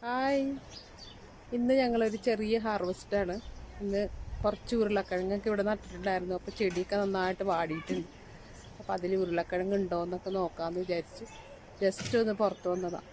Hi ഇന്ന് ഞങ്ങളൊരു ചെറിയ ഹാർവെസ്റ്റാണ് ഇന്ന് കുറച്ച് ഉരുളക്കിഴങ്ങൊക്കെ ഇവിടെ നട്ടിട്ടുണ്ടായിരുന്നു അപ്പോൾ ചെടിയൊക്കെ നന്നായിട്ട് വാടിയിട്ടുണ്ട് അപ്പോൾ അതിൽ ഉരുളക്കിഴങ്ങ് ഉണ്ടോ എന്നൊക്കെ നോക്കാമെന്ന് വിചാരിച്ചു ജസ്റ്റ് ഒന്ന് പുറത്ത് വന്നതാണ്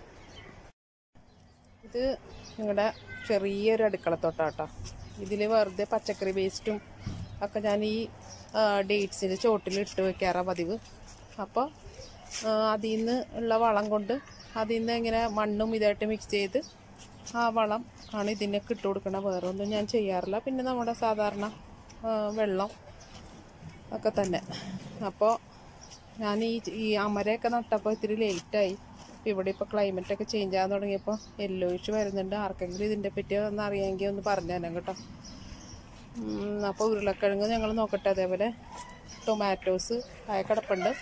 ഇത് ഞങ്ങളുടെ ചെറിയൊരു അടുക്കളത്തോട്ടാട്ടോ ഇതിൽ വെറുതെ പച്ചക്കറി വേസ്റ്റും ഒക്കെ ഞാൻ ഈ ഡേറ്റ്സിൻ്റെ ചോട്ടിൽ ഇട്ട് വെക്കാറാണ് പതിവ് അപ്പോൾ അതിൽ നിന്ന് ഉള്ള വളം കൊണ്ട് അതിൽ നിന്ന് ഇങ്ങനെ മണ്ണും ഇതായിട്ട് മിക്സ് ചെയ്ത് ആ വളം ആണ് ഇതിനൊക്കെ ഇട്ട് കൊടുക്കണം വേറെ ഒന്നും ഞാൻ ചെയ്യാറില്ല പിന്നെ നമ്മുടെ സാധാരണ ആ, വെള്ളം ഒക്കെ തന്നെ അപ്പോൾ ഞാൻ ഈ ഈ അമരയൊക്കെ നട്ടപ്പോൾ ഇത്തിരി ലേറ്റായി ഇവിടെ ഇപ്പോൾ ക്ലൈമറ്റ് ഒക്കെ ചേഞ്ച് ആകാൻ തുടങ്ങിയപ്പോൾ യെല്ലോയിഷ് വരുന്നുണ്ട് ആർക്കെങ്കിലും ഇതിൻ്റെ പറ്റി ഒന്ന് അറിയാമെങ്കിൽ ഒന്ന് പറഞ്ഞു തരാം കേട്ടോ അപ്പോൾ ഉരുളക്കിഴങ്ങ് ഞങ്ങൾ നോക്കട്ടെ അതേപോലെ ടൊമാറ്റോസ് ആയ കിടപ്പുണ്ട്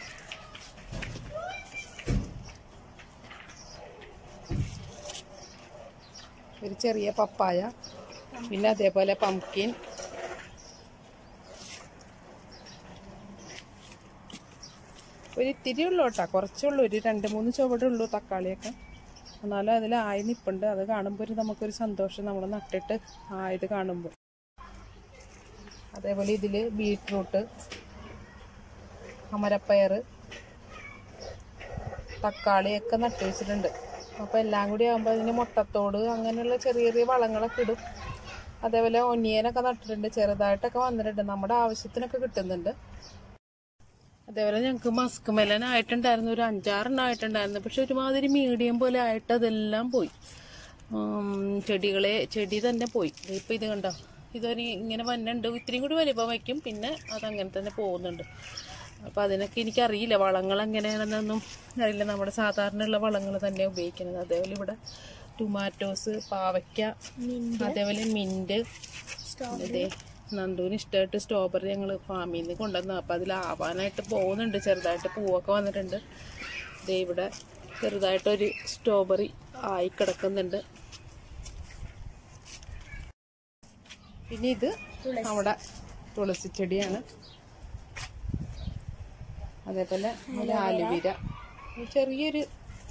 ഒരു ചെറിയ പപ്പായ പിന്നെ അതേപോലെ പംകിൻ ഒരു ഇത്തിരി ഉള്ളൂ കേട്ടോ കുറച്ചുള്ളൂ ഒരു രണ്ട് മൂന്ന് ചുവടേ ഉള്ളൂ തക്കാളിയൊക്കെ എന്നാലും അതിൽ ആയി നിപ്പുണ്ട് അത് കാണുമ്പോൾ ഒരു നമുക്കൊരു സന്തോഷം നമ്മൾ നട്ടിട്ട് ആയത് കാണുമ്പോൾ അതേപോലെ ഇതിൽ ബീട്രൂട്ട് അമരപ്പയർ തക്കാളിയൊക്കെ നട്ട് വെച്ചിട്ടുണ്ട് അപ്പോൾ എല്ലാം കൂടി ആകുമ്പോൾ അതിന് മുട്ടത്തോട് അങ്ങനെയുള്ള ചെറിയ ചെറിയ വളങ്ങളൊക്കെ ഇടും അതേപോലെ ഒനിയനൊക്കെ നട്ടിട്ടുണ്ട് ചെറുതായിട്ടൊക്കെ വന്നിട്ടുണ്ട് നമ്മുടെ ആവശ്യത്തിനൊക്കെ കിട്ടുന്നുണ്ട് അതേപോലെ ഞങ്ങൾക്ക് മസ്ക് മെലൻ ആയിട്ടുണ്ടായിരുന്നു ഒരു അഞ്ചാറെണ്ണം ആയിട്ടുണ്ടായിരുന്നു പക്ഷെ ഒരുമാതിരി മീഡിയം പോലെ ആയിട്ട് അതെല്ലാം പോയി ഉം, ചെടികളെ ചെടി തന്നെ പോയി ഇപ്പം ഇത് കണ്ടോ ഇതൊരു ഇങ്ങനെ വന്നുണ്ട് ഇത്രയും കൂടി വലിപ്പം വയ്ക്കും പിന്നെ അതങ്ങനെ തന്നെ പോകുന്നുണ്ട് അപ്പോൾ അതിനൊക്കെ എനിക്കറിയില്ല വളങ്ങൾ എങ്ങനെയാണെന്നൊന്നും അറിയില്ല നമ്മുടെ സാധാരണ ഉള്ള വളങ്ങൾ തന്നെ ഉപയോഗിക്കുന്നത് അതേപോലെ ഇവിടെ ടൊമാറ്റോസ് പാവയ്ക്ക അതേപോലെ മിൻറ്റ് ഇതേ നന്ദുവിന് ഇഷ്ടമായിട്ട് സ്ട്രോബെറി ഞങ്ങൾ ഫാമിൽ നിന്ന് കൊണ്ടുവന്നു അപ്പോൾ അതിൽ ആവാനായിട്ട് പോകുന്നുണ്ട് ചെറുതായിട്ട് പൂവൊക്കെ വന്നിട്ടുണ്ട് ദേ ഇവിടെ ചെറുതായിട്ടൊരു സ്ട്രോബെറി ആയി കിടക്കുന്നുണ്ട് പിന്നെ ഇത് നമ്മുടെ തുളസി ചെടിയാണ് അതേപോലെ ഒരു ആലുവീര ചെറിയൊരു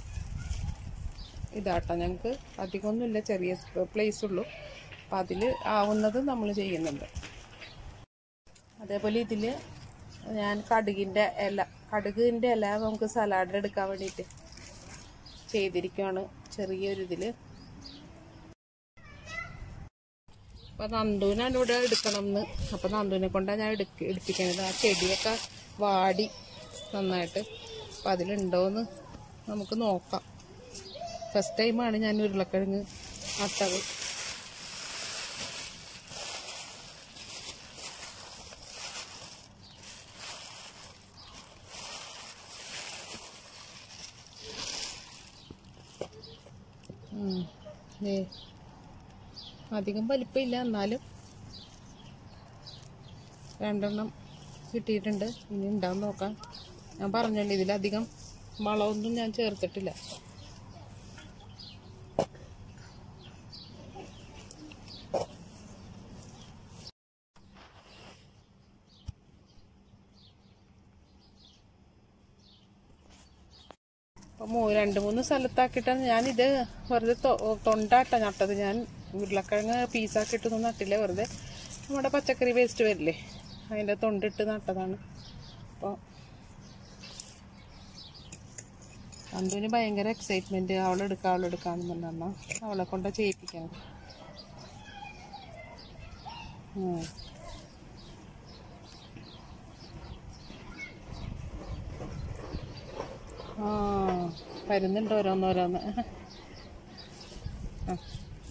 ഇതാട്ടോ ഞങ്ങൾക്ക് അധികമൊന്നുമില്ല ചെറിയ പ്ലേസ് ഉള്ളൂ അപ്പം അതിൽ ആവുന്നത് നമ്മൾ ചെയ്യുന്നുണ്ട് അതേപോലെ ഇതിൽ ഞാൻ കടുകിൻ്റെ ഇല കടുകിൻ്റെ ഇല നമുക്ക് സലാഡ് എടുക്കാൻ വേണ്ടിയിട്ട് ചെയ്തിരിക്കുകയാണ് ചെറിയൊരു ഇതിൽ അപ്പം നന്ദുവിനാണ് ഇവിടെ എടുക്കണം എന്ന് അപ്പം നന്ദുവിനെ കൊണ്ടാണ് ഞാൻ എടുക്ക എടുപ്പിക്കുന്നത് ആ ചെടിയൊക്കെ വാടി നന്നായിട്ട് അപ്പം അതിലുണ്ടോയെന്ന് നമുക്ക് നോക്കാം ഫസ്റ്റ് ടൈമാണ് ഞാൻ ഉരുളക്കിഴങ്ങ് നട്ടത് ഉം. ദേ. അധികം വലിപ്പമില്ല എന്നാലും രണ്ടെണ്ണം കിട്ടിയിട്ടുണ്ട് ഇനി ഉണ്ടാവും നോക്കാം ഞാൻ പറഞ്ഞിട്ടുണ്ട് ഇതിലധികം വളമൊന്നും ഞാൻ ചേർത്തിട്ടില്ല അപ്പോൾ മൂ രണ്ട് മൂന്ന് സ്ഥലത്താക്കിയിട്ടാണ് ഞാനിത് വെറുതെ തൊ- തൊണ്ടാട്ട നട്ടത് ഞാൻ ഉരുളക്കിഴങ്ങ് പീസാക്കിയിട്ടൊന്നും നട്ടില്ല വെറുതെ നമ്മുടെ പച്ചക്കറി വേസ്റ്റ് വരില്ലേ അതിൻ്റെ തൊണ്ടിട്ട് നട്ടതാണ് അപ്പോൾ അന്തുവിന് ഭയങ്കര എക്സൈറ്റ്മെൻറ്റ് അവളെടുക്കാം അവളെടുക്കാമെന്ന് പറഞ്ഞാൽ അവളെ കൊണ്ട് ചെയ്യിപ്പിക്കണം ഉം. ആ വരുന്നുണ്ട് ഓരോന്നോരോന്ന് ആ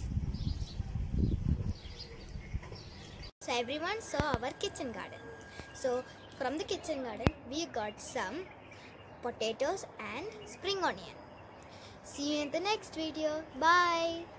So everyone saw our kitchen garden. So from the kitchen garden we got some potatoes and spring onion. See you in the next video. Bye.